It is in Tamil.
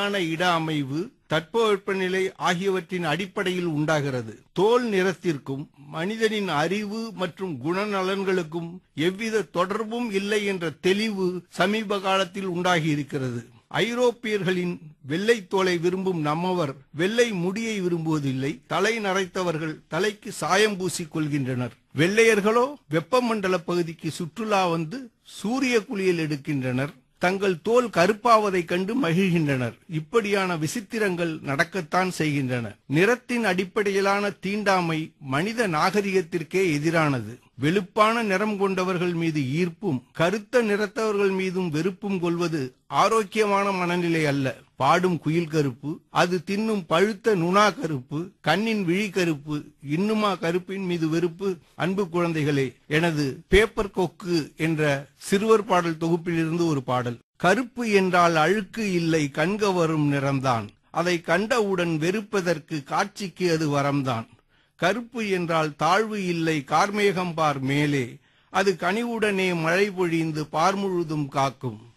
சரியான இட அமைவு தட்பவெப்பநிலை ஆகியவற்றின் அடிப்படையில் உண்டாகிறது தோல் நிறத்திற்கும் மனிதனின் அறிவு மற்றும் குணநலன்களுக்கும் எவ்வித தொடர்பும் இல்லை என்ற தெளிவு சமீப காலத்தில் உண்டாகி இருக்கிறது ஐரோப்பியர்களின் வெள்ளை தோலை விரும்பும் நம்மவர் வெள்ளை முடியை விரும்புவதில்லை தலை நரைத்தவர்கள் தலைக்கு சாயம் பூசிக் கொள்கின்றனர் வெள்ளையர்களோ வெப்பமண்டல பகுதிக்கு சுற்றுலா வந்து சூரிய குளியல் எடுக்கின்றனர் தங்கள் தோல் கருப்பாவதைக் கண்டு மகிழ்கின்றனர் இப்படியான விசித்திரங்கள் நடக்கத்தான் செய்கின்றன நிறத்தின் அடிப்படையிலான தீண்டாமை மனித நாகரிகத்திற்கே எதிரானது வெளுப்பான நிறம் கொண்டவர்கள் மீது ஈர்ப்பும் கருத்த நிறத்தவர்கள் மீதும் வெறுப்பும் கொள்வது ஆரோக்கியமான மனநிலை அல்ல பாடும் குயில் கருப்பு அது தின்னும் பழுத்த நுணா கருப்பு கண்ணின் விழி கருப்பு இன்னுமா கருப்பின் மீது வெறுப்பு அன்பு குழந்தைகளே எனது பேப்பர் கொக்கு என்ற சிறுவர் பாடல் தொகுப்பிலிருந்து ஒரு பாடல் கருப்பு என்றால் அழுக்கு இல்லை கண்கவரும் நிறம்தான் அதை கண்டவுடன் வெறுப்பதற்கு காட்சிக்கு அது வரம்தான் கருப்பு என்றால் தாழ்வு இல்லை கார்மேகம் பார் மேலே அது கனிவுடனே மழை பொழிந்து பார் முழுதும் காக்கும்